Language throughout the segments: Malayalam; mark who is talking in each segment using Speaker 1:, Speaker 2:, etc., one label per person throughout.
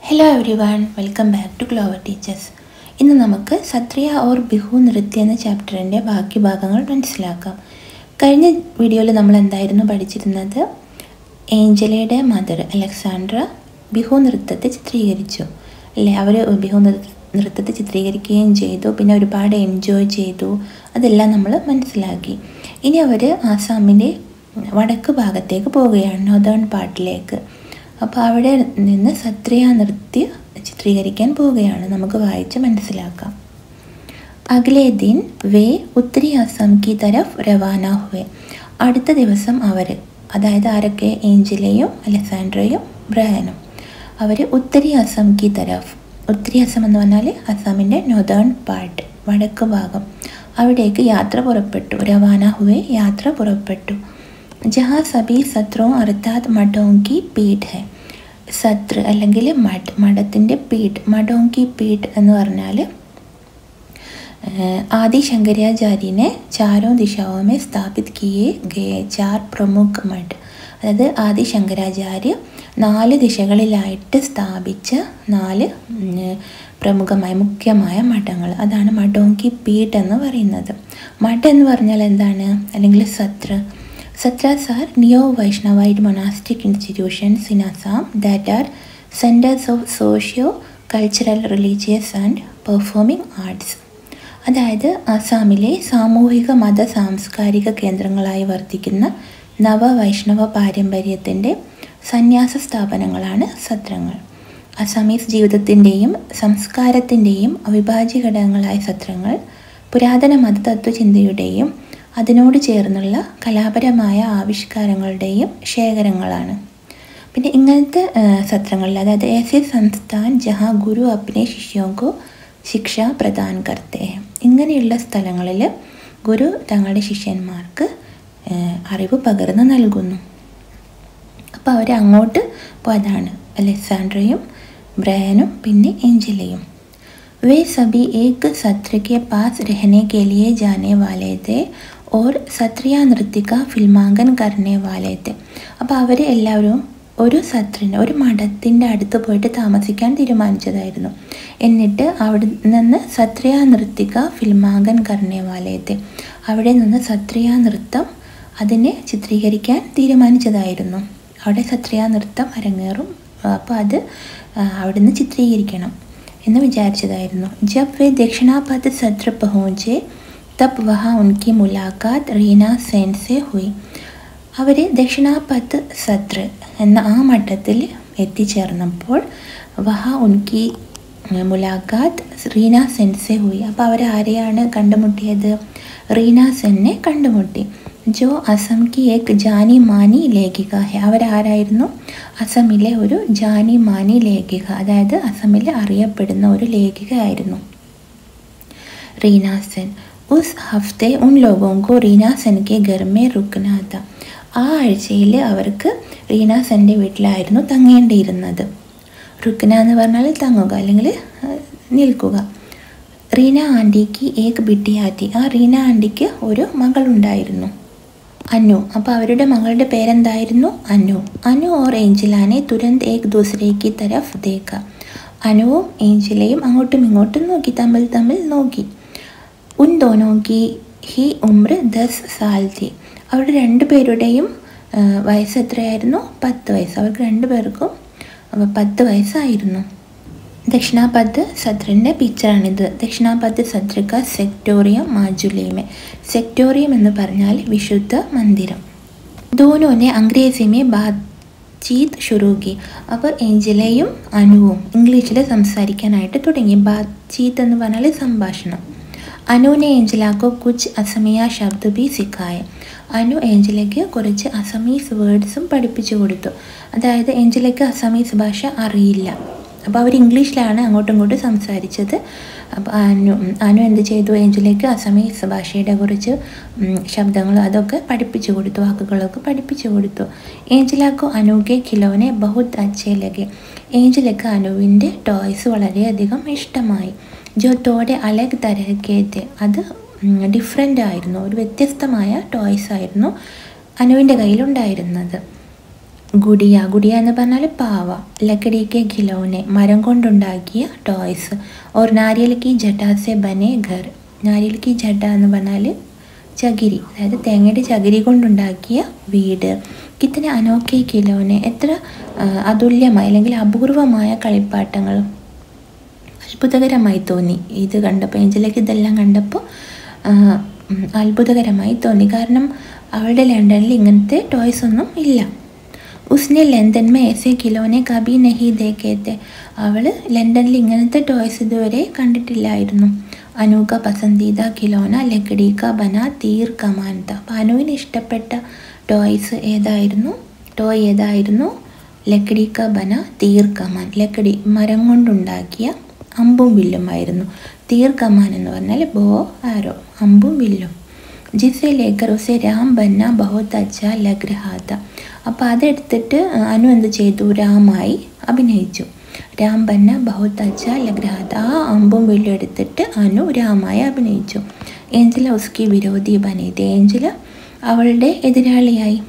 Speaker 1: hello everyone welcome back to Clover teachers ഇന്ന് നമുക്ക് സത്രിയ ഓർ ബിഹു നൃത്യ എന്ന ചാപ്റ്ററിൻ്റെ ബാക്കി ഭാഗങ്ങൾ മനസ്സിലാക്കാം കഴിഞ്ഞ വീഡിയോയിൽ നമ്മൾ എന്തായിരുന്നു പഠിച്ചിരുന്നത് ഏഞ്ചലയുടെ മദർ അലക്സാണ്ട്ര ബിഹു നൃത്തത്തെ ചിത്രീകരിച്ചു അല്ലേ അവർ ബിഹു നൃത്ത നൃത്തത്തെ ചിത്രീകരിക്കുകയും ചെയ്തു പിന്നെ ഒരുപാട് എൻജോയ് ചെയ്തു അതെല്ലാം നമ്മൾ മനസ്സിലാക്കി ഇനി അവർ ആസാമിൻ്റെ വടക്ക് ഭാഗത്തേക്ക് പോവുകയാണ് നോർത്തേൺ പാർട്ടിലേക്ക് അപ്പോൾ അവിടെ നിന്ന് സത്രിയ നൃത്യ ചിത്രീകരിക്കാൻ പോവുകയാണ് നമുക്ക് വായിച്ച് മനസ്സിലാക്കാം അഗ്ലേ ദിൻ വേ ഉത്തരി അസം കി തരഫ് രവാന ഹുവെ അടുത്ത ദിവസം അവർ അതായത് ആരൊക്കെ ഏഞ്ചലയും അലസാൻഡ്രയും ബ്രയനും അവർ ഉത്തരി അസം കി തരഫ് ഉത്തരി അസം എന്ന് പറഞ്ഞാൽ അസാമിൻ്റെ നോർത്തേൺ പാർട്ട് വടക്ക് ഭാഗം അവിടേക്ക് യാത്ര പുറപ്പെട്ടു രവാന ഹുവെ യാത്ര പുറപ്പെട്ടു ജഹാ സബി സത്രോ അർത്ഥാത് മഠോങ്കി പീഠ് ഹെ സത്ര അല്ലെങ്കിൽ മഠ് മഠത്തിൻ്റെ പീഠ് മഠോങ്കി പീഠ് എന്ന് പറഞ്ഞാൽ आदि शंकराचार्य ने चारों दिशाओं में स्थापित किए गए चार प्रमुख मठ അതായത് ആദി ശങ്കരാചാര്യ നാല് ദിശകളിലായിട്ട് സ്ഥാപിച്ച നാല് പ്രമുഖമായ മുഖ്യമായ മഠങ്ങൾ അതാണ് മഠോങ്കി പീഠ് എന്ന് പറയുന്നത് മഠ എന്ന് പറഞ്ഞാൽ എന്താണ് അല്ലെങ്കിൽ Sattra Sattras are neo Vaishnavite monastic institutions in Assam that are centres of socio cultural religious and performing arts അതായത് ആസാമിലെ സാമൂഹിക മത സാംസ്കാരിക കേന്ദ്രങ്ങളായി വർത്തിക്കുന്ന നവവൈഷ്ണവ പാരമ്പര്യത്തിൻ്റെ സന്യാസ സ്ഥാപനങ്ങളാണ് സത്രങ്ങൾ അസാമീസ് ജീവിതത്തിൻ്റെയും സംസ്കാരത്തിൻ്റെയും അവിഭാജ്യ ഘടകങ്ങളായ സത്രങ്ങൾ പുരാതന മതതത്വചിന്തയുടെയും അതിനോട് ചേർന്നുള്ള കലാപരമായ ആവിഷ്കാരങ്ങളുടെയും ശേഖരങ്ങളാണ് പിന്നെ ഇങ്ങനത്തെ സത്രങ്ങളിൽ അതായത് ऐसे संस्थान जहाँ ഗുരു अपने शिष्यों को ശിക്ഷ പ്രദാൻ കർത്തേ ഇങ്ങനെയുള്ള സ്ഥലങ്ങളിൽ ഗുരു തങ്ങളുടെ ശിഷ്യന്മാർക്ക് അറിവ് പകർന്നു നൽകുന്നു അപ്പോൾ അവർ അങ്ങോട്ട് പോയതാണ് അലക്സാൻഡ്രയും ബ്രയനും പിന്നെ ഏഞ്ചലയും वे सभी एक सत्र के पास रहने के लिए जाने वाले थे और സത്രിയ നൃത്തിക ഫിൽമാങ്കൻ करने वाले थे അപ്പോൾ അവർ എല്ലാവരും ഒരു സത്രിന് ഒരു മഠത്തിൻ്റെ അടുത്ത് പോയിട്ട് താമസിക്കാൻ തീരുമാനിച്ചതായിരുന്നു എന്നിട്ട് അവിടെ നിന്ന് സത്രിയ നൃത്തിക ഫിൽമാങ്കൻ കർണേവാലയത്തെ അവിടെ നിന്ന് സത്രിയ നൃത്തം അതിനെ ചിത്രീകരിക്കാൻ തീരുമാനിച്ചതായിരുന്നു അവിടെ സത്രിയ നൃത്തം അരങ്ങേറും അപ്പോൾ അത് അവിടെ നിന്ന് ചിത്രീകരിക്കണം എന്ന് വിചാരിച്ചതായിരുന്നു ജബ് വേ ദക്ഷിണാപത്ത് സത്ര പഹോഞ്ചെ തബ് വഹ ഉൻകി മുലാഖാത്ത് റീന സെൻ സെ ഹുയി അവർ ദക്ഷിണാപത്ത് സത്ര എന്ന ആ മഠത്തിൽ എത്തിച്ചേർന്നപ്പോൾ വഹ ഉൻകി മുലാഖാത്ത് റീന സെൻസെ ഹുയി അപ്പോൾ അവർ ആരെയാണ് കണ്ടുമുട്ടിയത് റീന സെന്നെ കണ്ടുമുട്ടി ജോ അസം കി ഏക് ജാനി മാനി ലേഖിക ഹെ അവരാരായിരുന്നു അസമിലെ ഒരു ജാനി മാനി ലേഖിക അതായത് അസമിൽ അറിയപ്പെടുന്ന ഒരു ലേഖികയായിരുന്നു റീന സെൻ ഉസ് ഹഫ്തെ ഉൻ ലോഗോं को റീന സെൻ കെ घर में रुकना था ആ ആഴ്ചയിൽ അവർക്ക് റീന സെൻ്റെ വീട്ടിലായിരുന്നു തങ്ങേണ്ടിയിരുന്നത് റുക്കന എന്ന് പറഞ്ഞാൽ തങ്ങുക അല്ലെങ്കിൽ നിൽക്കുക റീന ആൻറ്റിക്ക് ഏക് ബിട്ടിയാറ്റി ആ റീന ആൻറ്റിക്ക് ഒരു മകളുണ്ടായിരുന്നു അനു അപ്പോൾ അവരുടെ മകളുടെ പേരെന്തായിരുന്നു അനു അനു ഓർ ഏഞ്ചലാനെ തുരന്ത് ഏക് ദൂസരേക്ക് തരഫ് ദേക്ക അനുവും ഏഞ്ചലയും അങ്ങോട്ടും ഇങ്ങോട്ടും നോക്കി തമ്മിൽ തമ്മിൽ നോക്കി ഉൻ ദോനോക്കി ഹി ഉമ്ര ദസ് സാൽ തി അവരുടെ രണ്ട് പേരുടെയും വയസ്സ് എത്രയായിരുന്നു പത്ത് വയസ്സ് അവർക്ക് രണ്ട് പേർക്കും പത്ത് വയസ്സായിരുന്നു ദക്ഷിണാപത്ത് സത്രൻ്റെ പിക്ചറാണിത് ദക്ഷിണാപത്ത് സത്രക്ക സെക്ടോറിയം മാജുലേമെ സെക്ടോറിയം എന്ന് പറഞ്ഞാൽ വിശുദ്ധ മന്ദിരം ദോനോനെ അംഗ്രേസിമേ ബാത്ചീത് ഷുറൂക്കി അപ്പോൾ ഏഞ്ചലയും അനുവും ഇംഗ്ലീഷിൽ സംസാരിക്കാനായിട്ട് തുടങ്ങി ബാത്ചീത്ത് എന്ന് പറഞ്ഞാൽ സംഭാഷണം അനുവിനെ ഏഞ്ചലാക്കോ കുച്ച് അസമിയ ശബ്ദ ബി സിക്കായ അനു ഏഞ്ചലയ്ക്ക് കുറച്ച് അസമീസ് വേർഡ്സും പഠിപ്പിച്ചു കൊടുത്തു അതായത് ഏഞ്ചലയ്ക്ക് അസമീസ് ഭാഷ അറിയില്ല അപ്പോൾ അവർ ഇംഗ്ലീഷിലാണ് അങ്ങോട്ടും ഇങ്ങോട്ടും സംസാരിച്ചത് അപ്പോൾ അനു അനു എന്ത് ചെയ്തു ഏഞ്ചലയ്ക്ക് അസമീസ് ഭാഷയുടെ കുറച്ച് ശബ്ദങ്ങൾ അതൊക്കെ പഠിപ്പിച്ചു കൊടുത്തു വാക്കുകളൊക്കെ പഠിപ്പിച്ചു കൊടുത്തു ഏഞ്ചലാക്കോ അനുകെ ഖിലോനെ ബഹുത് അച്ചേ ലഗെ ഏഞ്ചലയ്ക്ക് അനുവിൻ്റെ ടോയ്സ് വളരെയധികം ഇഷ്ടമായി ജോ തോടെ അലഗ് തരഹക്കേത്തെ അത് ഡിഫറെൻ്റ് ആയിരുന്നു ഒരു വ്യത്യസ്തമായ ടോയ്സ് ആയിരുന്നു അനുവിൻ്റെ കയ്യിലുണ്ടായിരുന്നത് ഗുഡിയ ഗുഡിയ എന്ന് പറഞ്ഞാൽ പാവ ലക്കടിക്ക് ഖിലോനെ മരം കൊണ്ടുണ്ടാക്കിയ ടോയ്സ് ഓർ നാരിയൽ കി ജട്ടാസെ ബനെ ഘർ നാരിയൽ കി ജട്ട എന്ന് പറഞ്ഞാൽ ചകിരി അതായത് തേങ്ങയുടെ ചകിരി കൊണ്ടുണ്ടാക്കിയ വീട് കിത്തന അനോക്കെ കിലോനെ എത്ര ആ, അതുല്യമായ അല്ലെങ്കിൽ അപൂർവമായ കളിപ്പാട്ടങ്ങൾ അത്ഭുതകരമായി തോന്നി ഇത് കണ്ടപ്പോൾ ഏഞ്ചലയ്ക്ക് ഇതെല്ലാം കണ്ടപ്പോൾ ആ, ഉം, അത്ഭുതകരമായി തോന്നി കാരണം അവളുടെ ലണ്ടനിൽ ഇങ്ങനത്തെ ടോയ്സ് ഒന്നും ഇല്ല ഉസ്നെ ലണ്ടൻ മേ ऐसे खिलौने കബി നഹി ദേഖേത്തെ അവൾ ലണ്ടനിൽ ഇങ്ങനത്തെ ടോയ്സ് ഇതുവരെ കണ്ടിട്ടില്ലായിരുന്നു അനൂക പസന്തീദ ഖിലോന ലക്കടി ക ബന തീർ കമാൻ ത അപ്പം അനുവിന് ഇഷ്ടപ്പെട്ട ടോയ്സ് ഏതായിരുന്നു ടോയ് ഏതായിരുന്നു ലക്കടി ക ബന തീർ കമാൻ ലക്കടി മരം കൊണ്ടുണ്ടാക്കിയ അമ്പും വില്ലുമായിരുന്നു തീർ കമാൻ എന്ന് പറഞ്ഞാൽ ബോ ആരോ അമ്പും വില്ലും ജിസെ ലേക്കർ ഉസെ രാം ബന്ന ബഹുത് അച്ഛ ലഗ് രഹാ ത അപ്പോൾ അതെടുത്തിട്ട് അനു എന്ത് ചെയ്തു രാമായി അഭിനയിച്ചു രാം ബന്ന ബഹുത് അച്ഛ ലഗ് രഹാ ത ആ അമ്പും വില്ലും എടുത്തിട്ട് അനു രാമായി അഭിനയിച്ചു ഏഞ്ചല ഉസ്കി വിരോധി ബനീത് ഏഞ്ചല അവളുടെ എതിരാളിയായി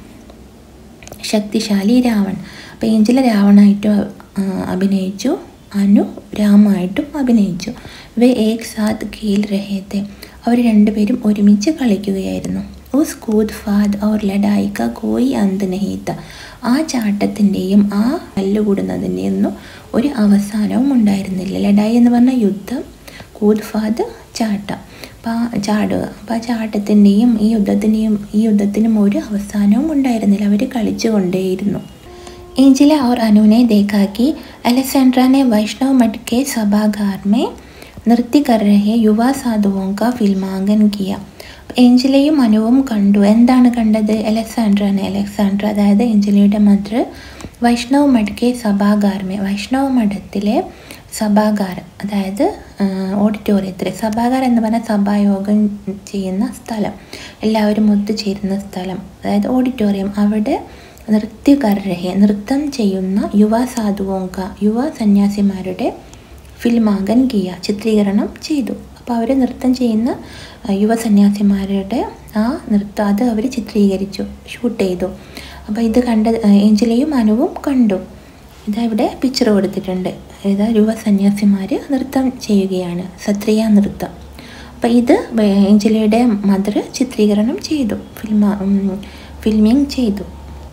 Speaker 1: ശക്തിശാലി രാവൺ അപ്പോൾ ഏഞ്ചല രാവണായിട്ടും ആ, അഭിനയിച്ചു അനു രാമായിട്ടും അഭിനയിച്ചു വേ ഏക് സാത്ത് ഖേൽ രഹേത്തെ അവർ രണ്ടുപേരും ഒരുമിച്ച് കളിക്കുകയായിരുന്നു ഉസ് കൂദ് ഫാദ് ഔർ ലഡായിക്ക കോയി അന്ത് നഹീത്ത ആ ചാട്ടത്തിൻ്റെയും ആ തല്ലുകൂടുന്നതിൻ്റെയും ഒന്നും ഒരു അവസാനവും ഉണ്ടായിരുന്നില്ല ലഡായി എന്ന് പറഞ്ഞ യുദ്ധം കൂദ് ഫാദ് ചാട്ടം അപ്പോൾ ആ ചാടുക അപ്പോൾ ആ ചാട്ടത്തിൻ്റെയും ഈ യുദ്ധത്തിൻ്റെയും ഈ യുദ്ധത്തിനും ഒരു അവസാനവും ഉണ്ടായിരുന്നില്ല അവർ കളിച്ചു കൊണ്ടേയിരുന്നു एंजिला और अनु ने देखा कि अलेक्सेंड्रा ने वैष्णव मठ के सभागार में नृत्य कर रहे യുവ സാധുവോं का ഫിൽമാങ്കൻ കിയ ഏഞ്ചലയും അനുവും കണ്ടു എന്താണ് കണ്ടത് അലക്സാൻഡ്രനെ അലക്സാൻഡ്ര അതായത് ഏഞ്ചലയുടെ മദർ വൈഷ്ണവ് മഠ്കെ സഭാഗാർമേ വൈഷ്ണവ മഠത്തിലെ സഭാഗാരം അതായത് ഓഡിറ്റോറിയത്തിൽ സഭാഗാരം എന്ന് പറഞ്ഞാൽ സഭായോഗം ചെയ്യുന്ന സ്ഥലം എല്ലാവരും ഒത്തുചേരുന്ന സ്ഥലം അതായത് ഓഡിറ്റോറിയം അവിടെ നൃത്യകർഹെ നൃത്തം ചെയ്യുന്ന യുവ സാധുവോങ്ക യുവ സന്യാസിമാരുടെ ഫിൽമാകൻ കിയ ചിത്രീകരണം ചെയ്തു അപ്പോൾ അവർ നൃത്തം ചെയ്യുന്ന ആ, യുവ സന്യാസിമാരുടെ ആ നൃത്തം അത് അവർ ചിത്രീകരിച്ചു ഷൂട്ട് ചെയ്തു അപ്പോൾ ഇത് കണ്ട ആ, ഏഞ്ചലയും അനുവും കണ്ടു ഇതാ ഇവിടെ പിക്ചർ കൊടുത്തിട്ടുണ്ട് ഇതാ യുവ സന്യാസിമാർ നൃത്തം ചെയ്യുകയാണ് സത്രിയ നൃത്തം അപ്പോൾ ഇത് ഏഞ്ചലയുടെ മദർ ചിത്രീകരണം ചെയ്തു ഫിൽമ ഫിൽമിങ് ചെയ്തു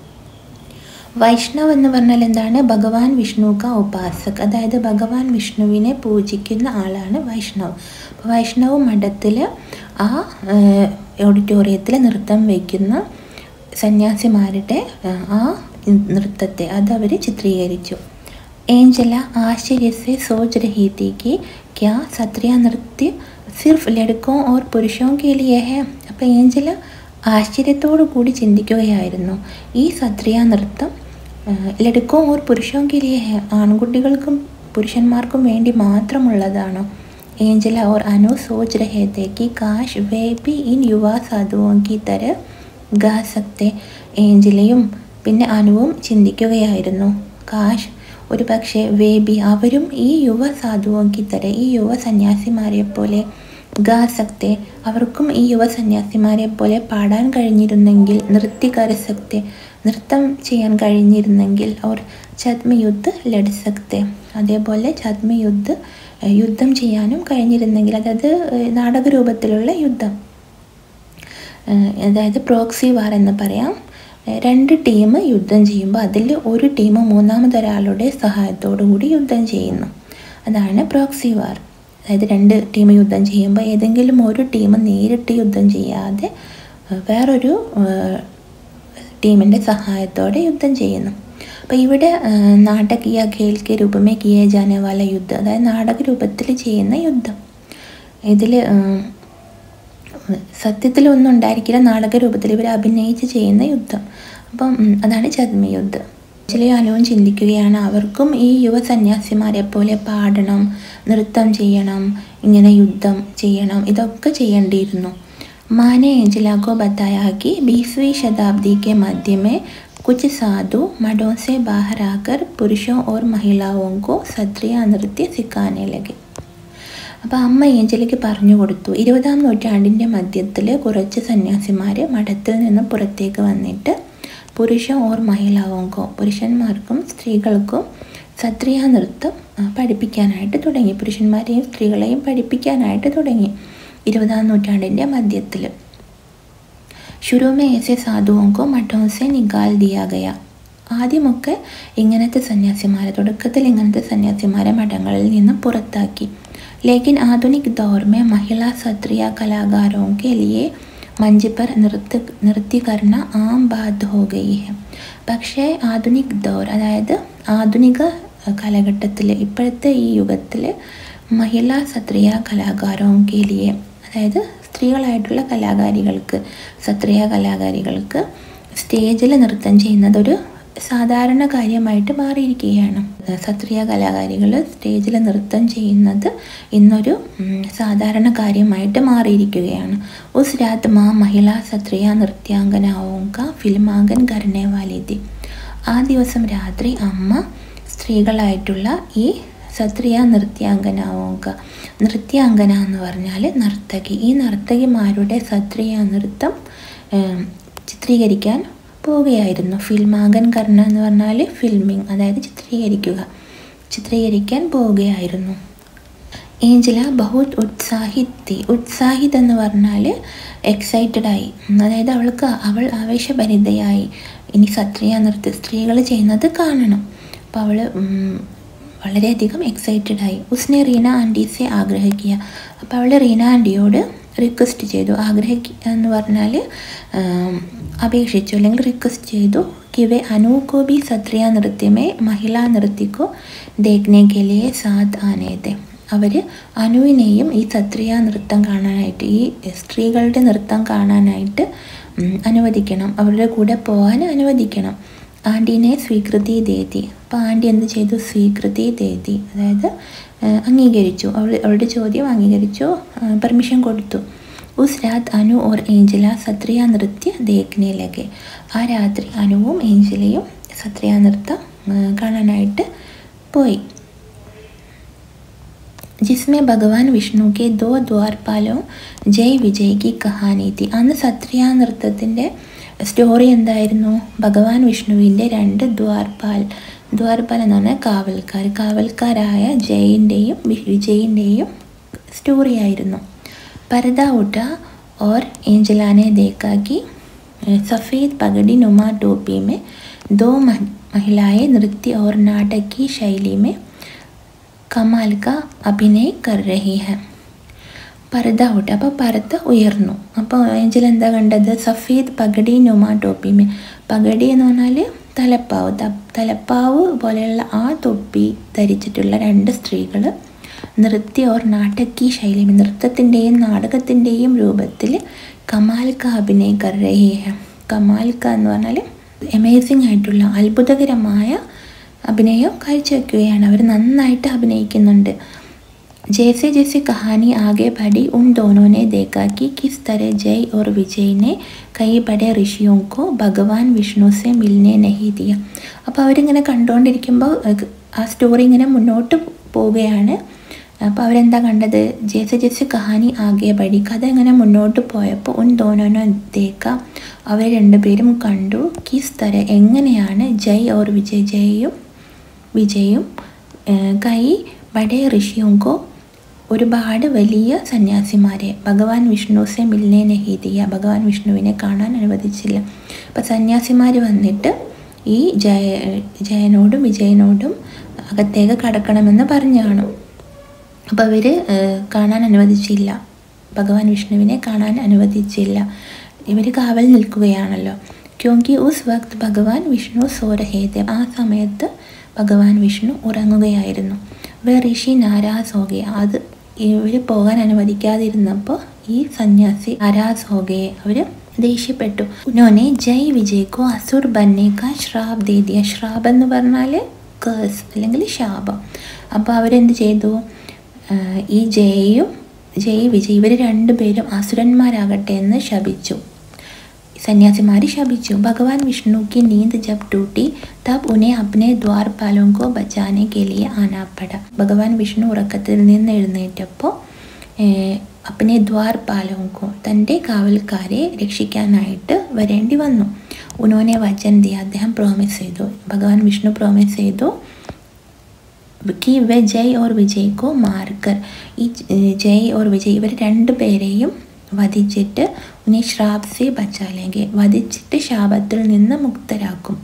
Speaker 1: വൈഷ്ണവ് എന്ന് പറഞ്ഞാൽ എന്താണ് ഭഗവാൻ വിഷ്ണു ക ഉപാസക് അതായത് ഭഗവാൻ വിഷ്ണുവിനെ പൂജിക്കുന്ന ആളാണ് വൈഷ്ണവ് അപ്പോൾ വൈഷ്ണവ് മഠത്തിൽ ആ ഓഡിറ്റോറിയത്തിൽ നൃത്തം വയ്ക്കുന്ന സന്യാസിമാരുടെ ആ, ആ നൃത്തത്തെ അതവർ ചിത്രീകരിച്ചു ഏഞ്ചല ആശ്ചര്യ से सोच रही थी कि क्या सत्रिया नृत्य सिर्फ लड़कों और पुरुषों के लिए है അപ്പോൾ ഏഞ്ചല ആശ്ചര്യത്തോടു കൂടി ചിന്തിക്കുകയായിരുന്നു ഈ സത്രിയ നൃത്തം ആ, ലടുക്കോ ഓർ പുരുഷോ കിലിയെ ഹെ ആൺകുട്ടികൾക്കും പുരുഷന്മാർക്കും വേണ്ടി മാത്രമുള്ളതാണോ ഏഞ്ചല ഓർ അനു സോച്ച് രഹേ थे कि काश वे भी इन युवा साधुओं की तरह गा सकते ഏഞ്ചലയും പിന്നെ അനുവും ചിന്തിക്കുകയായിരുന്നു കാശ് ഒരു പക്ഷേ വേബി അവരും ഈ യുവ സാധുവോക്കി തര ഈ യുവ സന്യാസിമാരെ പോലെ ഗാ സക്തെ അവർക്കും ഈ യുവ സന്യാസിമാരെ പോലെ പാടാൻ കഴിഞ്ഞിരുന്നെങ്കിൽ നൃത്യകര സക്തെ നൃത്തം ചെയ്യാൻ കഴിഞ്ഞിരുന്നെങ്കിൽ അവർ ഛത്മയുദ്ധ് ലഡ് സക്തെ അതേപോലെ ഛത്മയുദ്ധ് ഏഹ്, യുദ്ധം ചെയ്യാനും കഴിഞ്ഞിരുന്നെങ്കിൽ അതായത് ഏഹ്, നാടകരൂപത്തിലുള്ള യുദ്ധം ഏഹ് അതായത് പ്രോക്സി വാർ എന്ന് പറയാം ഏഹ് രണ്ട് ടീം യുദ്ധം ചെയ്യുമ്പോൾ അതിൽ ഒരു ടീം മൂന്നാമതൊരാളുടെ സഹായത്തോടു കൂടി യുദ്ധം ചെയ്യുന്നു അതാണ് പ്രോക്സി വാർ അതായത് രണ്ട് ടീം യുദ്ധം ചെയ്യുമ്പോൾ ഏതെങ്കിലും ഒരു ടീം നേരിട്ട് യുദ്ധം ചെയ്യാതെ ഏഹ് വേറൊരു ഏഹ് ടീമിൻ്റെ സഹായത്തോടെ യുദ്ധം ചെയ്യുന്നു അപ്പോൾ ഇവിടെ ഏഹ് നാടകീയ ഖേൽ കെ രൂപമേ കിയ ജാനെ വാല യുദ്ധം അതായത് നാടക രൂപത്തിൽ ചെയ്യുന്ന യുദ്ധം ഇതിൽ സത്യത്തിലൊന്നും ഉണ്ടായിരിക്കില്ല നാടക രൂപത്തിൽ ഇവർ അഭിനയിച്ച് ചെയ്യുന്ന യുദ്ധം അപ്പം ഉം, അതാണ് ചദ്മയുദ്ധം ചില അനുവും ചിന്തിക്കുകയാണ് അവർക്കും ഈ യുവ സന്യാസിമാരെ പോലെ പാടണം നൃത്തം ചെയ്യണം ഇങ്ങനെ യുദ്ധം ചെയ്യണം ഇതൊക്കെ ചെയ്യേണ്ടിയിരുന്നു മാനെ एंजिला को बताया कि बीसवीं शताब्दी के मध्य में कुछ साधु मठों से बाहर आकर पुरुषों और महिलाओं को सत्रिय नृत्य सिखाने लगे അപ്പോൾ അമ്മ ഏഞ്ചലിക്ക് പറഞ്ഞു കൊടുത്തു ഇരുപതാം നൂറ്റാണ്ടിൻ്റെ മധ്യത്തിൽ കുറച്ച് സന്യാസിമാർ മഠത്തിൽ നിന്ന് പുറത്തേക്ക് വന്നിട്ട് പുരുഷ ഓർ മഹിളാവോങ്കോ പുരുഷന്മാർക്കും സ്ത്രീകൾക്കും സത്രിയ നൃത്തം ആ, പഠിപ്പിക്കാനായിട്ട് തുടങ്ങി പുരുഷന്മാരെയും സ്ത്രീകളെയും പഠിപ്പിക്കാനായിട്ട് തുടങ്ങി ഇരുപതാം നൂറ്റാണ്ടിൻ്റെ മധ്യത്തിൽ शुरू में ऐसे साधुओं को मठों से निकाल दिया गया ആദ്യമൊക്കെ ഇങ്ങനത്തെ സന്യാസിമാരെ തുടക്കത്തിൽ ഇങ്ങനത്തെ സന്യാസിമാരെ മഠങ്ങളിൽ നിന്ന് പുറത്താക്കി लेकिन आधुनिक दौर में महिला सत्रिय कलाकारों के लिए मंच पर नृत्य नृत्य करना आम बात हो गई है പക്ഷേ ആധുനിക് ദൗർ അതായത് ആധുനിക കാലഘട്ടത്തിൽ ഇപ്പോഴത്തെ ഈ യുഗത്തിൽ മഹിളാ സത്രിയ കലാകാരോങ്കെ ലിയെ അതായത് സ്ത്രീകളായിട്ടുള്ള കലാകാരികൾക്ക് സത്രിയ കലാകാരികൾക്ക് സ്റ്റേജിൽ നൃത്തം ചെയ്യുന്നത് ഒരു സാധാരണ കാര്യമായിട്ട് മാറിയിരിക്കുകയാണ് സത്രിയ കലാകാരികൾ സ്റ്റേജിൽ നൃത്തം ചെയ്യുന്നത് ഇന്നൊരു ഉം, സാധാരണ കാര്യമായിട്ട് മാറിയിരിക്കുകയാണ് ഉസ് രാത് മാ മഹിളാ സത്രിയ നൃത്യാംഗനാവുക ഫിലിമാങ്കൻ കരണേ വാലിതി ആ ദിവസം രാത്രി അമ്മ സ്ത്രീകളായിട്ടുള്ള ഈ സത്രിയ നൃത്യാംഗനാവുക നൃത്യാംഗന എന്ന് പറഞ്ഞാൽ നർത്തകി ഈ നർത്തകിമാരുടെ സത്രിയ നൃത്തം ഏം, ചിത്രീകരിക്കാൻ പോവുകയായിരുന്നു ഫിൽമാങ്കൻ കർണ എന്ന് പറഞ്ഞാൽ ഫിൽമിങ് അതായത് ചിത്രീകരിക്കുക ചിത്രീകരിക്കാൻ പോവുകയായിരുന്നു ഏഞ്ചല ബഹുത് ഉത്സാഹിത്തി ഉത്സാഹിത് എന്ന് പറഞ്ഞാൽ എക്സൈറ്റഡ് ആയി അതായത് അവൾക്ക് അവൾ ആവേശഭരിതയായി ഇനി സത്രിയ നൃത്ത സ്ത്രീകൾ ചെയ്യുന്നത് കാണണം അപ്പോൾ അവൾ വളരെയധികം എക്സൈറ്റഡ് ആയി ഉസ്നെ റീന ആൻറ്റീസെ ആഗ്രഹിക്കുക അപ്പോൾ അവൾ റീന ആൻറ്റിയോട് റിക്വസ്റ്റ് ചെയ്തു ആഗ്രഹിക്കുക എന്ന് പറഞ്ഞാൽ അപേക്ഷിച്ചു അല്ലെങ്കിൽ റിക്വസ്റ്റ് ചെയ്തു കിവെ അനൂക്കോ ബി സത്രിയ നൃത്യമേ മഹിളാ നൃത്തിക്കോ ദേഖ്നെ കെ ലിയെ സാത്ത് ആനേതെ അവർ അനുവിനെയും ഈ സത്രിയ നൃത്തം കാണാനായിട്ട് ഈ സ്ത്രീകളുടെ നൃത്തം കാണാനായിട്ട് ഉം, അനുവദിക്കണം അവരുടെ കൂടെ പോകാൻ അനുവദിക്കണം ആൻറ്റീനെ സ്വീകൃതി ദേതി അപ്പോൾ ആൻറ്റി എന്ത് ചെയ്തു സ്വീകൃതി ദേതി അതായത് ആ, അംഗീകരിച്ചു അവൾ അവളുടെ ചോദ്യം അംഗീകരിച്ചു പെർമിഷൻ കൊടുത്തു ഉസ് രാത് അനു ഓർ ഏഞ്ചല സത്രിയ നൃത്യ ദേഖ്നെ ലഗെ ആ രാത്രി അനുവും ഏഞ്ചലയും സത്രിയ നൃത്തം ആ, കാണാനായിട്ട് പോയി जिसमें ഭഗവാൻ വിഷ്ണു കെ ദോ ദ്വാർപാലോ ജയ് വിജയ് കി കഹാനി തി അന്ന് സത്രിയ നൃത്തത്തിൻ്റെ സ്റ്റോറി എന്തായിരുന്നു ഭഗവാൻ വിഷ്ണുവിൻ്റെ രണ്ട് ദ്വാർപാൽ ദ്വാർപാൽ എന്ന് പറഞ്ഞാൽ കാവൽക്കാർ കാവൽക്കാരായ ജയിൻ്റെയും വിജയിൻ്റെയും സ്റ്റോറി ആയിരുന്നു പരദ ഉട്ട और एंजला ने देखा कि सफ़ेद पगड़ी नुमा टोपी में दो मह- महिलाएं नृत्य और नाटक की शैली में കമാൽ ക അഭിനയ് കർ രഹി ഹെ പർദ്ദ ഔട്ട് അപ്പോൾ പർദ്ദ ഉയർന്നു അപ്പോൾ ഏഞ്ചൽ എന്താ കണ്ടത് സഫീദ് പഗടി നുമ ടോപ്പിമേ പഗടി എന്ന് പറഞ്ഞാൽ തലപ്പാവ് ത- തലപ്പാവ് പോലെയുള്ള ആ തൊപ്പി ധരിച്ചിട്ടുള്ള രണ്ട് സ്ത്രീകൾ നൃത്യ ഓർ നാടകീ ശൈലി നൃത്തത്തിൻ്റെയും നാടകത്തിൻ്റെയും രൂപത്തിൽ കമാൽ ക അഭിനയ് കർ രഹി ഹെ കമാൽ ക എന്ന് പറഞ്ഞാൽ അമേസിംഗ് ആയിട്ടുള്ള അത്ഭുതകരമായ അഭിനയം കാഴ്ചവെക്കുകയാണ് അവർ നന്നായിട്ട് അഭിനയിക്കുന്നുണ്ട് जैसे जैसे कहानी आगे बढ़ी उन दोनों ने देखा कि किस तरह जय और विजय ने कई बड़े ऋषियों को ഭഗവാൻ വിഷ്ണു സെ മിൽനെ നഹി ദിയ അപ്പോൾ അവരിങ്ങനെ കണ്ടുകൊണ്ടിരിക്കുമ്പോൾ അഹ് ആ സ്റ്റോറി ഇങ്ങനെ മുന്നോട്ട് പോവുകയാണ് അപ്പോൾ അവരെന്താ കണ്ടത് ജേസെ ജേസെ കഹാനി ആകെ ബടി കഥ ഇങ്ങനെ മുന്നോട്ട് പോയപ്പോൾ ഉൻ ദോനോനോ ദേക്ക അവർ രണ്ടുപേരും കണ്ടു കിസ് തര എങ്ങനെയാണ് ജയ് ഓർ വിജയ് ജയും വിജയും ഏഹ്, കൈ ബഡേ ഋഷിയോങ്കോ ഒരുപാട് വലിയ സന്യാസിമാരെ ഭഗവാൻ വിഷ്ണു സെ മിൽനെ നഹീദിയ ഭഗവാൻ വിഷ്ണുവിനെ കാണാൻ അനുവദിച്ചില്ല അപ്പം സന്യാസിമാർ വന്നിട്ട് ഈ ജയ ജയനോടും വിജയനോടും അകത്തേക്ക് കടക്കണമെന്ന് പറഞ്ഞാണ് അപ്പോൾ അവർ കാണാൻ അനുവദിച്ചില്ല ഭഗവാൻ വിഷ്ണുവിനെ കാണാൻ അനുവദിച്ചില്ല ഇവർ കാവൽ നിൽക്കുകയാണല്ലോ ക്യോങ്കി ഉസ് വക്ത് ഭഗവാൻ വിഷ്ണു സോരഹേതെ ആ സമയത്ത് ഭഗവാൻ വിഷ്ണു ഉറങ്ങുകയായിരുന്നു വേ ഋഷി നാരാസ് ഹോകെ അത് ഇവർ പോകാൻ അനുവദിക്കാതിരുന്നപ്പോൾ ഈ സന്യാസി നാരാസ് ഹോകയെ അവർ ദേഷ്യപ്പെട്ടു ഉനോനെ ജയ് വിജയ്ക്കോ അസുർ ബന്നേക്ക ശ്രാബ് ദേദിയ ശ്രാബ് എന്ന് പറഞ്ഞാൽ കേസ് അല്ലെങ്കിൽ ശാപം അപ്പോൾ അവരെന്ത് ചെയ്തു ആഹ് ഈ ജയയും ജയ് വിജയ് ഇവർ രണ്ടുപേരും അസുരന്മാരാകട്ടെ എന്ന് ശപിച്ചു സന്യാസിമാർ ശപിച്ചു ഭഗവാൻ വിഷ്ണു की नींद जब टूटी तब उन्हें अपने द्वारपालों को बचाने के लिए आना पड़ा ഭഗവാൻ വിഷ്ണു ഉറക്കത്തിൽ നിന്ന് എഴുന്നേറ്റപ്പോൾ ഏഹ്, അപ്പനെ ദ്വാർപാലകോ തൻ്റെ കാവൽക്കാരെ രക്ഷിക്കാനായിട്ട് വരേണ്ടി വന്നു ഉനോനെ വചൻ ദി അദ്ദേഹം പ്രോമിസ് ചെയ്തു ഭഗവാൻ വിഷ്ണു പ്രോമിസ് ചെയ്തു कि वे जय और विजय को मारकर ഈ ജയ് ഓർ വിജയ് ഇവർ രണ്ട് പേരെയും വധിച്ചിട്ട് ഉനി ശ്രാപ് സെ ബച്ചാലെങ്കിൽ വധിച്ചിട്ട് ശാപത്തിൽ നിന്ന് മുക്തരാക്കും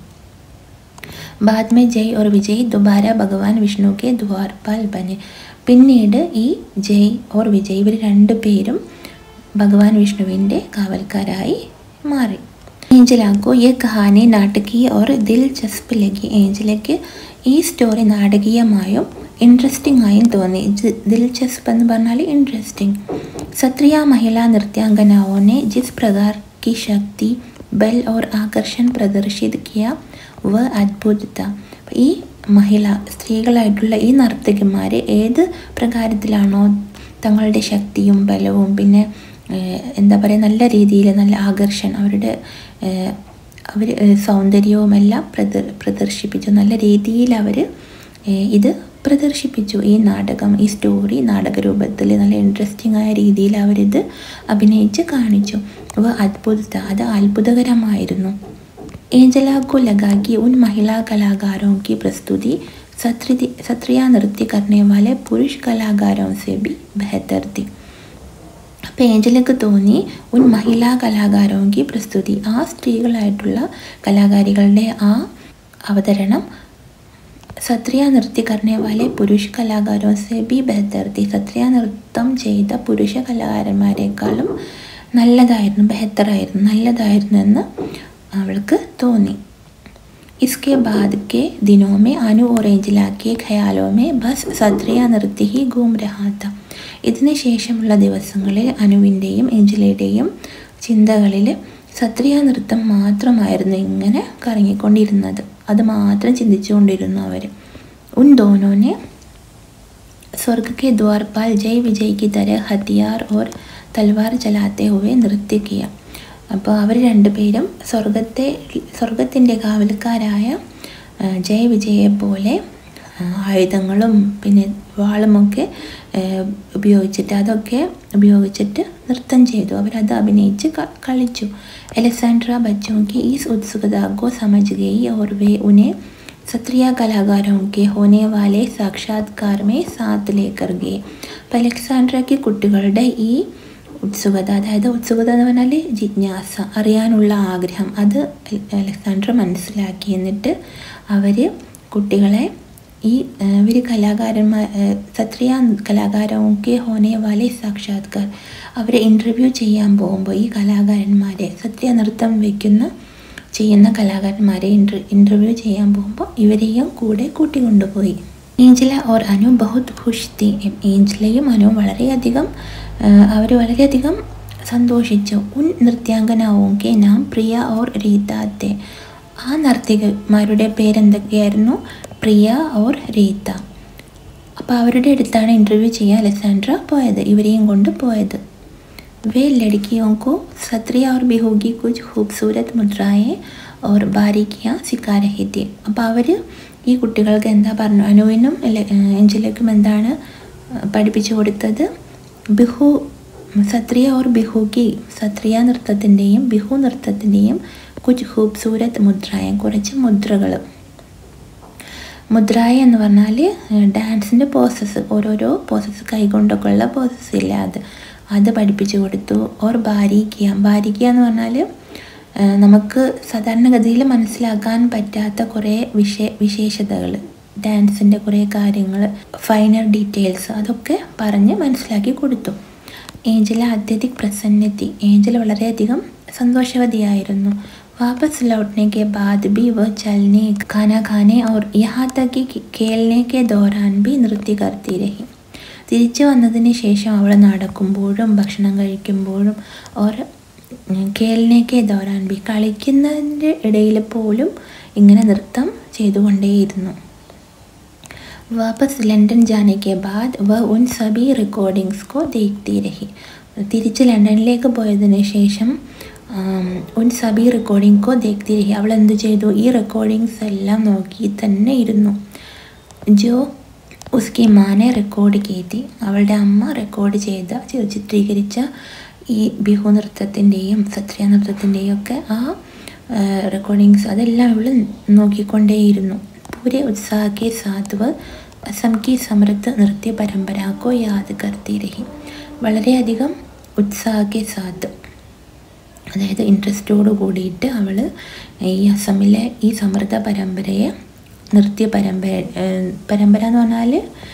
Speaker 1: ബാദ് മേ ജയ് ഓർ വിജയ് ദുബാര ഭഗവാൻ വിഷ്ണു കെ ദ്വാർപാൽ ബനെ പിന്നീട് ഈ ജയ് ഓർ വിജയ് ഇവർ രണ്ട് പേരും ഭഗവാൻ വിഷ്ണുവിൻ്റെ കാവൽക്കാരായി മാറി ഏഞ്ചലാക്കോ ഈ കഹാനി നാടകീയ ഓർ ദിൽചസ്പ് ലഗി ഏഞ്ചലയ്ക്ക് ഈ സ്റ്റോറി നാടകീയമായും ഇൻട്രസ്റ്റിംഗ് ആയും തോന്നി ദിൽചസ്പ് എന്ന് പറഞ്ഞാൽ ഇൻട്രസ്റ്റിംഗ് സത്രിയ മഹിളാ നൃത്യാംഗനാओं ने जिस प्रकार की शक्ति बल और आकर्षण प्रदर्शित किया वह अद्भुत था ഈ മഹിള സ്ത്രീകളായിട്ടുള്ള ഈ നർത്തകിമാർ ഏത് പ്രകാരത്തിലാണോ തങ്ങളുടെ ശക്തിയും ബലവും പിന്നെ എന്താ പറയുക നല്ല രീതിയിൽ നല്ല ആകർഷണം അവരുടെ അവർ സൗന്ദര്യവുമെല്ലാം പ്രദ പ്രദർശിപ്പിച്ചു നല്ല രീതിയിൽ അവർ ഇത് പ്രദർശിപ്പിച്ചു ഈ നാടകം ഈ സ്റ്റോറി നാടകരൂപത്തിൽ നല്ല ഇൻട്രസ്റ്റിംഗ് ആയ രീതിയിൽ അവരിത് അഭിനയിച്ച് കാണിച്ചു അവ അത്ഭുത അത് അത്ഭുതകരമായിരുന്നു एंजला को लगा कि उन महिला कलाकारों की प्रस्तुति सत्री सत्रिया नृत्य करने वाले पुरुष कलाकारों से भी बेहतर थी അപ്പോൾ ഏഞ്ചലക്ക് തോന്നി ഉൻ മഹിളാ കലാകാരോങ്കി പ്രസ്തുതി ആ സ്ത്രീകളായിട്ടുള്ള കലാകാരികളുടെ ആ അവതരണം സത്രിയ നൃത്യകരണേ വാലെ പുരുഷ കലാകാരോ സെ ബി ബെഹത്തർ തി സത്രിയ നൃത്തം ചെയ്ത പുരുഷ കലാകാരന്മാരെക്കാളും നല്ലതായിരുന്നു ബെഹത്തറായിരുന്നു നല്ലതായിരുന്നു എന്ന് അവൾക്ക് തോന്നി इसके बाद के दिनों में अनु और एंजिला के ഖയാലോ में बस സത്രിയ നൃത്തി ഹി घूम रहा था ഇതിന് ശേഷമുള്ള ദിവസങ്ങളിൽ അനുവിൻ്റെയും ഏഞ്ചലയുടെയും ചിന്തകളിൽ സത്രിയ നൃത്തം മാത്രമായിരുന്നു ഇങ്ങനെ കറങ്ങിക്കൊണ്ടിരുന്നത് അത് മാത്രം ചിന്തിച്ചുകൊണ്ടിരുന്നു അവർ ഉൻ ദോനോനെ स्वर्ग के द्वारपाल जय विजय की तरह हथियार और തൽവാർ ചലാത്തെ ഹുവെ നൃത്യ കിയ അപ്പോൾ അവർ രണ്ടുപേരും സ്വർഗത്തെ സ്വർഗത്തിൻ്റെ കാവൽക്കാരായ ജയ വിജയെ പോലെ ആയുധങ്ങളും പിന്നെ വാളുമൊക്കെ ഉപയോഗിച്ചിട്ട് അതൊക്കെ ഉപയോഗിച്ചിട്ട് നൃത്തം ചെയ്തു അവരത് അഭിനയിച്ച് കളിച്ചു അലക്സാൻഡ്ര ബച്ചോं की इस उत्सुकता को समझ गई और वे उन्हें सत्रिया कलाकारों के होने वाले साक्षात्कार में साथ लेकर गए അപ്പോൾ അലക്സാൻഡ്രയ്ക്ക് കുട്ടികളുടെ ഈ ഉത്സുകത അതായത് ഉത്സുകത എന്ന് പറഞ്ഞാൽ ജിജ്ഞാസ അറിയാനുള്ള ആഗ്രഹം അത് അലക്സാണ്ടർ മനസ്സിലാക്കി എന്നിട്ട് അവർ കുട്ടികളെ ഈ ഇവർ കലാകാരന്മാർ സത്രിയ കലാകാരൊക്കെ ഹോനെ വാലെ സാക്ഷാത്കാർ അവരെ ഇൻ്റർവ്യൂ ചെയ്യാൻ പോകുമ്പോൾ ഈ കലാകാരന്മാരെ സത്രിയ നൃത്തം വയ്ക്കുന്ന ചെയ്യുന്ന കലാകാരന്മാരെ ഇൻ്റർ ഇൻ്റർവ്യൂ ചെയ്യാൻ പോകുമ്പോൾ ഇവരെയും കൂടെ കൂട്ടിക്കൊണ്ടുപോയി ഏഞ്ചല ഓർ അനു ബഹുത് ഖുഷ് തി ഏഞ്ചലയും അനു വളരെയധികം അവർ വളരെയധികം സന്തോഷിച്ചു ഉൻ നൃത്യാംഗനാവുകെ നാം പ്രിയ ഓർ റീതാത്തെ ആ നർത്തകന്മാരുടെ പേരെന്തൊക്കെയായിരുന്നു പ്രിയ ഓർ റീത്ത അപ്പോൾ അവരുടെ അടുത്താണ് ഇൻ്റർവ്യൂ ചെയ്യാൻ അലക്സാൻഡ്ര പോയത് ഇവരെയും കൊണ്ട് പോയത് वे लड़कियों को सत्रिया और बिहू की कुछ खूबसूरत मुद्राएं और ബാരിക്കിയാ സിക്കാ രഹി തി അപ്പോൾ അവർ ഈ കുട്ടികൾക്ക് എന്താ പറഞ്ഞു അനുവിനും എഞ്ചലയ്ക്കും എന്താണ് പഠിപ്പിച്ചു കൊടുത്തത് ബിഹു സത്രിയ ഓർ ബിഹുക്കി സത്രിയ നൃത്തത്തിൻ്റെയും ബിഹു നൃത്തത്തിൻ്റെയും കുച്ച് ഖൂബ്സൂരത്ത് മുദ്രായ കുറച്ച് മുദ്രകൾ മുദ്രായ എന്ന് പറഞ്ഞാൽ ഡാൻസിൻ്റെ പോസസ് ഓരോരോ പോസസ് കൈകൊണ്ടൊക്കെ ഉള്ള പോസസ് ഇല്ല അത് അത് പഠിപ്പിച്ചു കൊടുത്തു ഓർ ബാരിക്കുക ബാരിക്കുക എന്ന് പറഞ്ഞാൽ നമുക്ക് സാധാരണഗതിയിൽ മനസ്സിലാക്കാൻ പറ്റാത്ത കുറേ വിശേ വിശേഷതകൾ ഡാൻസിൻ്റെ കുറേ കാര്യങ്ങൾ ഫൈനർ ഡീറ്റെയിൽസ് അതൊക്കെ പറഞ്ഞ് മനസ്സിലാക്കി കൊടുത്തു ഏഞ്ചല അത്യധിക് പ്രസന്നത്തി ഏഞ്ചൽ വളരെയധികം സന്തോഷവതിയായിരുന്നു वापस लौटने के बाद भी वह चलने खाना खाने और यहाँ तक कि खेलने के दौरान भी नृत्य करती रही തിരിച്ചു വന്നതിന് ശേഷം അവൾ നടക്കുമ്പോഴും ഭക്ഷണം കഴിക്കുമ്പോഴും ഓർ കേലിനേക്കെ ദോരാൻ ബി കളിക്കുന്നതിൻ്റെ ഇടയിൽ പോലും ഇങ്ങനെ നൃത്തം ചെയ്തുകൊണ്ടേയിരുന്നു വാപ്പസ് ലണ്ടൻ ജാനെ കെ ബാദ് വ ഉൻ സബി റെക്കോർഡിങ്സ് കോ ദേഖ്തി രഹി തിരിച്ച് ലണ്ടനിലേക്ക് പോയതിന് ശേഷം ഉൻ സബി റെക്കോർഡിംഗ് കോ ദേഖ്തി രഹി അവൾ എന്ത് ചെയ്തു ഈ റെക്കോർഡിങ്സ് എല്ലാം നോക്കി തന്നെ ഇരുന്നു ജോ ഉസ്കി മാനെ റെക്കോർഡ് ചെയ്തി അവളുടെ അമ്മ റെക്കോർഡ് ചെയ്ത ചി- ചിത്രീകരിച്ച ഈ ബിഹു നൃത്തത്തിൻ്റെയും സത്രിയ നൃത്തത്തിൻ്റെയും ഒക്കെ ആ റെക്കോർഡിങ്സ് അതെല്ലാം ഇവൾ നോക്കിക്കൊണ്ടേയിരുന്നു പൂരെ ഉത്സാഹ കെ സാത്ത് വ അസം കി സമൃദ്ധ നൃത്യ പരമ്പരാക്കോ യാദ് കർത്തി രഹി വളരെയധികം ഉത്സാഹ കെ സാത്ത് അതായത് ഇൻട്രസ്റ്റോട് കൂടിയിട്ട് അവൾ ഈ അസമിലെ ഈ സമൃദ്ധ പരമ്പരയെ നൃത്യ പരമ്പര ഏഹ് പരമ്പര എന്ന് പറഞ്ഞാൽ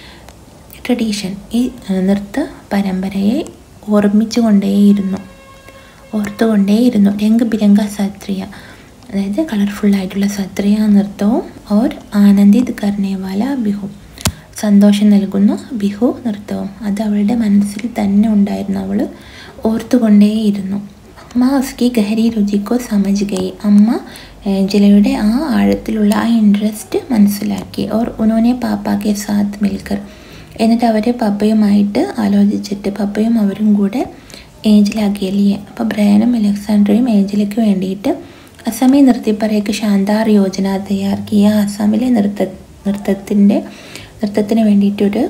Speaker 1: ട്രഡീഷൻ ഈ ഏഹ് നൃത്ത പരമ്പരയെ ഓർമ്മിച്ചു കൊണ്ടേയിരുന്നു ഓർത്തുകൊണ്ടേയിരുന്നു രംഗ് ബിരംഗ സത്രിയ അതായത് കളർഫുള്ളായിട്ടുള്ള സത്രിയ നൃത്തവും ഓർ ആനന്ദിത് കർണേവാല ബിഹു സന്തോഷം നൽകുന്ന ബിഹു നൃത്തവും അത് അവളുടെ മനസ്സിൽ തന്നെ ഉണ്ടായിരുന്നു അവൾ ഓർത്തുകൊണ്ടേയിരുന്നു അമ്മ ഉസ്കി ഗഹരി രുചിക്കോ സമജ് ഗയി അമ്മ ഏഹ്, ജിലയുടെ ആ ആഴത്തിലുള്ള ആ ഇൻട്രസ്റ്റ് മനസ്സിലാക്കി ഓർ ഉനോനെ പാപ്പാക്കെ സാത്ത് മിൽക്കർ എന്നിട്ട് അവർ പപ്പയുമായിട്ട് ആലോചിച്ചിട്ട് പപ്പയും അവരും കൂടെ ഏഞ്ചലാക്കിയല്ലേ അപ്പോൾ ബ്രയനും അലക്സാണ്ടറയും ഏഞ്ചലയ്ക്ക് വേണ്ടിയിട്ട് അസമി നൃത്തിപ്പറയ്ക്ക് ശാന്താർ യോജന തയ്യാറാക്കിയ അസമിലെ നൃത്ത നൃത്തത്തിൻ്റെ നൃത്തത്തിന് വേണ്ടിയിട്ടൊരു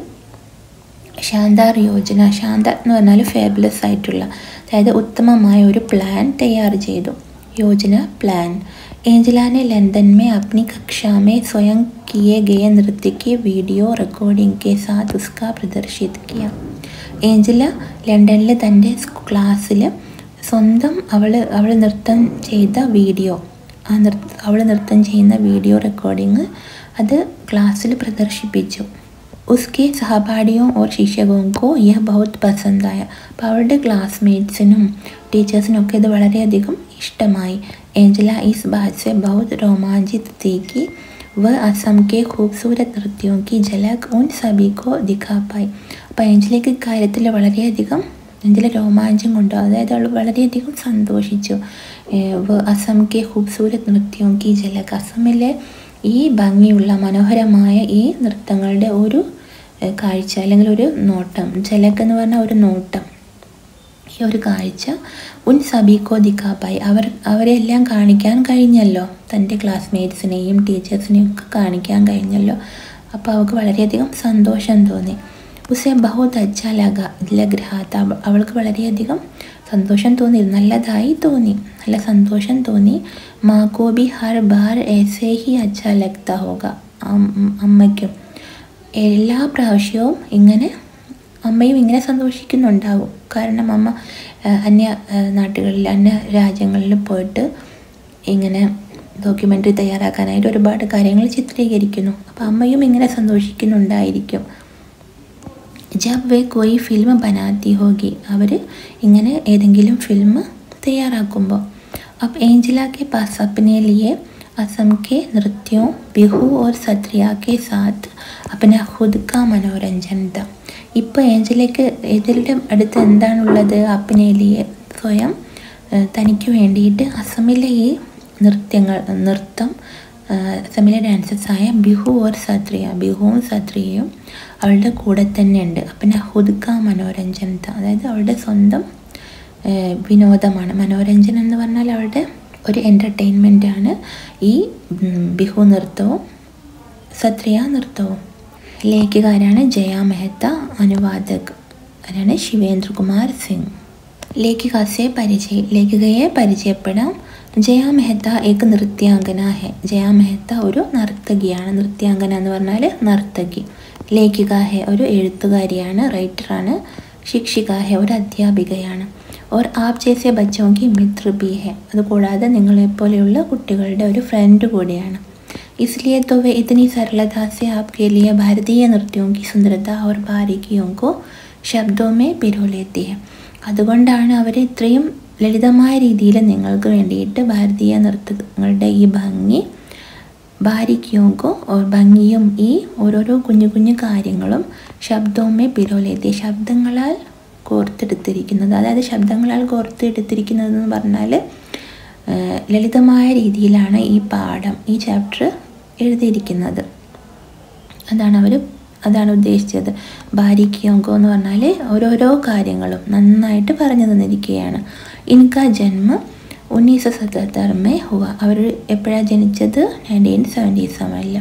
Speaker 1: ശാന്താർ യോജന ശാന്ത എന്ന് പറഞ്ഞാൽ ഫേബുലസ് ആയിട്ടുള്ള അതായത് ഉത്തമമായ ഒരു പ്ലാൻ തയ്യാർ ചെയ്തു യോജന പ്ലാൻ एंजला ने लंदन में अपनी कक्षा में स्वयं किए गए नृत्य के वीडियो रिकॉर्डिंग के साथ उसका प्रदर्शित किया ഏഞ്ചല ലണ്ടനിൽ തൻ്റെ ക്ലാസ്സിൽ സ്വന്തം അവൾ അവൾ നൃത്തം ചെയ്ത വീഡിയോ ആ നൃത്ത അവൾ നൃത്തം ചെയ്യുന്ന വീഡിയോ റെക്കോർഡിങ് അത് ക്ലാസ്സിൽ പ്രദർശിപ്പിച്ചു ഉസ്കെ സഹപാഠിയോ ഓർ ശിക്ഷകോങ്കോ യഹ് ബഹുത് പസന്തായ അപ്പോൾ അവളുടെ ക്ലാസ്മേറ്റ്സിനും ടീച്ചേഴ്സിനും ഒക്കെ ഇത് വളരെയധികം ഇഷ്ടമായി ഏഞ്ചല इस बात से बहुत रोमांचित थी कि वह असम के खूबसूरत नृत्यों की झलक उन सभी को दिखा पाई അപ്പോൾ ഏഞ്ചലയ്ക്ക് ഇക്കാര്യത്തിൽ വളരെയധികം ഏഞ്ചല രോമാഞ്ചം കൊണ്ടു അതായത് അവൾ വളരെയധികം സന്തോഷിച്ചു ഏഹ് വ- അസം കെ ഖൂബ്സൂരത് നൃത്യോം കി ജലക് അസമിലെ ഈ ഭംഗിയുള്ള മനോഹരമായ ഈ നൃത്തങ്ങളുടെ ഒരു ഏഹ് കാഴ്ച അല്ലെങ്കിൽ ഒരു നോട്ടം ജലക് എന്ന് പറഞ്ഞാൽ ഒരു നോട്ടം ഈ ഒരു കാഴ്ച ഉൻ സബീക്കോ ദിക്കാപ്പായി അവർ അവരെല്ലാം കാണിക്കാൻ കഴിഞ്ഞല്ലോ തൻ്റെ ക്ലാസ്മേറ്റ്സിനെയും ടീച്ചേഴ്സിനെയും ഒക്കെ കാണിക്കാൻ കഴിഞ്ഞല്ലോ അപ്പോൾ അവൾക്ക് വളരെയധികം സന്തോഷം തോന്നി ഉസെ ബഹുത് അച്ഛ ലഗ ലഗ്രഹാത്ത അവൾക്ക് വളരെയധികം സന്തോഷം തോന്നി നല്ലതായി തോന്നി നല്ല സന്തോഷം തോന്നി മാക്കോ ബി ഹർ ബാർ ऐसे ഹി അച്ഛ ലഗ്ത ഹോഗ അം- അമ്മയ്ക്കും എല്ലാ പ്രാവശ്യവും ഇങ്ങനെ അമ്മയും ഇങ്ങനെ സന്തോഷിക്കുന്നുണ്ടാവും കാരണം അമ്മ ആ, അന്യ ആ, നാട്ടുകളിൽ അന്യ രാജ്യങ്ങളിൽ പോയിട്ട് ഇങ്ങനെ ഡോക്യുമെൻ്ററി തയ്യാറാക്കാനായിട്ട് ഒരുപാട് കാര്യങ്ങൾ ചിത്രീകരിക്കുന്നു അപ്പോൾ അമ്മയും ഇങ്ങനെ സന്തോഷിക്കുന്നുണ്ടായിരിക്കും ജബ് വേ കോയി ഫിലിം ബനാത്തി ഹോഗി അവർ ഇങ്ങനെ ഏതെങ്കിലും ഫിലിം തയ്യാറാക്കുമ്പോൾ अब एंजिला के पास अपने लिए असम के नृत्यों बिहू और सत्रिया के साथ अपना खुद का मनोरंजन था ഇപ്പോൾ ഏഞ്ചലയ്ക്ക് ഏഞ്ചലയുടെ അടുത്ത് എന്താണുള്ളത് അപ്പനേലിയെ സ്വയം ഏഹ്, തനിക്ക് വേണ്ടിയിട്ട് അസമിലെ ഈ നൃത്യങ്ങൾ നൃത്തം ഏഹ്, അസമിലെ ഡാൻസസായ ബിഹു ഓർ സത്രിയ ബിഹുവും സത്രിയയും അവളുടെ കൂടെ തന്നെ ഉണ്ട് അപ്പം ഹുദ്ക മനോരഞ്ജൻ അതായത് അവളുടെ സ്വന്തം ഏഹ്, വിനോദമാണ് മനോരഞ്ജനം എന്ന് പറഞ്ഞാൽ അവളുടെ ഒരു എൻ്റർടൈൻമെൻ്റ് ആണ് ഈ ഉം, ബിഹു നൃത്തവും സത്രിയ നൃത്തവും ലേഖികാരാണ് ജയ മെഹത്ത അനുവാദക് ആരാണ് ശിവേന്ദ്രകുമാർ സിംഗ് ലേഖികാസെ പരിചയ ലേഖികയെ പരിചയപ്പെടാം ജയ മെഹത്ത ഏക നൃത്യാംഗന ഹെ ജയ മെഹത്ത ഒരു നർത്തകിയാണ് നൃത്യാംഗന എന്ന് പറഞ്ഞാൽ നർത്തകി ലേഖിക ഹെ ഒരു എഴുത്തുകാരിയാണ് റൈറ്ററാണ് ശിക്ഷിക ഹെ ഒരു അധ്യാപികയാണ് ഓർ ആപ് ജേസെ ബച്ചോങ്കി മിത്ര ബി ഹെ അതുകൂടാതെ നിങ്ങളെപ്പോലെയുള്ള കുട്ടികളുടെ ഒരു ഫ്രണ്ട് കൂടിയാണ് इसलिए तो वे इतनी सरलता से आपके लिए भारतीय नृत्यों की सुंदरता और बारीकियों को ശബ്ദവും പിരോ लेती है അതുകൊണ്ടാണ് അവർ ഇത്രയും ലളിതമായ രീതിയിൽ നിങ്ങൾക്ക് വേണ്ടിയിട്ട് ഭാരതീയ നൃത്തങ്ങളുടെ ഈ ഭംഗി ബാരിക്യോങ്കോ ഓർ ഭംഗിയും ഈ ഓരോരോ കുഞ്ഞു കുഞ്ഞു കാര്യങ്ങളും ശബ്ദവുമേ പിരോലെത്തിയ ശബ്ദങ്ങളാൽ കോർത്തെടുത്തിരിക്കുന്നത് അതായത് ശബ്ദങ്ങളാൽ കോർത്തെടുത്തിരിക്കുന്നത് എന്ന് പറഞ്ഞാൽ ഏഹ്, ലളിതമായ രീതിയിലാണ് ഈ പാഠം ഈ ചാപ്റ്റർ എഴുതിയിരിക്കുന്നത് അതാണ് അവർ അതാണ് ഉദ്ദേശിച്ചത് ബാരിക്കിയോങ്കോ എന്ന് പറഞ്ഞാൽ ഓരോരോ കാര്യങ്ങളും നന്നായിട്ട് പറഞ്ഞു തന്നിരിക്കുകയാണ് ഇൻക ജന്മ ഉന്നീസ് സത്തർമേ ഹുവ അവർ എപ്പോഴാണ് ജനിച്ചത് നയൻറ്റീൻ സെവൻറ്റി സെവനിൽ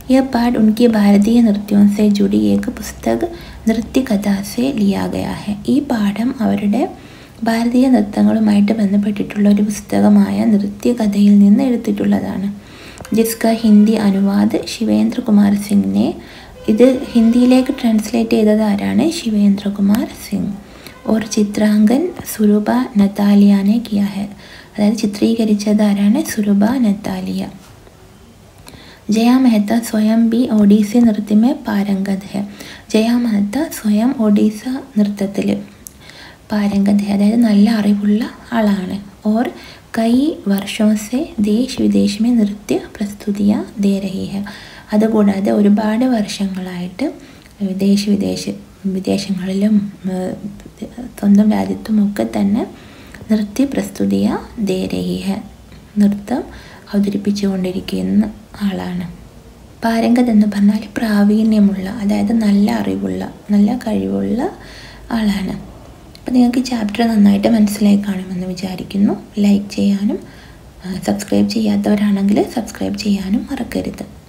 Speaker 1: यह पाठ उनकी भारतीय नृत्यों से जुड़ी एक पुस्तक നൃത്യ കഥ സെ ലിയാ ഗയാ ഹെ ഈ പാഠം അവരുടെ ഭാരതീയ നൃത്തങ്ങളുമായിട്ട് ബന്ധപ്പെട്ടിട്ടുള്ള ഒരു പുസ്തകമായ നൃത്യകഥയിൽ നിന്ന് എടുത്തിട്ടുള്ളതാണ് ജിസ്ക ഹിന്ദി അനുവാദ് ശിവേന്ദ്ര കുമാർ സിംഗിനെ ഇത് ഹിന്ദിയിലേക്ക് ട്രാൻസ്ലേറ്റ് ചെയ്തത് ആരാണ് ശിവേന്ദ്ര കുമാർ സിംഗ് ഓർ ചിത്രാങ്കൻ സുരുബ നത്താലിയാനെ കിയാ ഹെ അതായത് ചിത്രീകരിച്ചത് ആരാണ് സുരുബ നത്താലിയ ജയ മെഹത്ത സ്വയം ബി ഒഡീസി നൃത്യമേ പാരംഗത് ഹെ ജയ മെഹത്ത സ്വയം ഒഡീസ നൃത്തത്തിൽ പാരംഗത് ഹെ അതായത് നല്ല അറിവുള്ള ആളാണ് ഓർ കൈ വർഷോ സെ ദേശ് വിദേശ് മേ നൃത്യ പ്രസ്തുതിയ ദേ രഹി ഹെ അതുകൂടാതെ ഒരുപാട് വർഷങ്ങളായിട്ട് വിദേശ വിദേശ വിദേശങ്ങളിലും ഏർ, സ്വന്തം രാജ്യത്തുമൊക്കെ തന്നെ നൃത്യ പ്രസ്തുതിയ ദേ രഹി ഹെ നൃത്തം അവതരിപ്പിച്ചുകൊണ്ടിരിക്കുന്ന ആളാണ് പാരംഗത് എന്ന് പറഞ്ഞാൽ പ്രാവീണ്യമുള്ള അതായത് നല്ല അറിവുള്ള നല്ല കഴിവുള്ള ആളാണ് അപ്പോൾ നിങ്ങൾക്ക് ഈ ചാപ്റ്റർ നന്നായിട്ട് മനസ്സിലായി കാണുമെന്ന് വിചാരിക്കുന്നു ലൈക്ക് ചെയ്യാനും സബ്സ്ക്രൈബ് ചെയ്യാത്തവരാണെങ്കിൽ സബ്സ്ക്രൈബ് ചെയ്യാനും മറക്കരുത്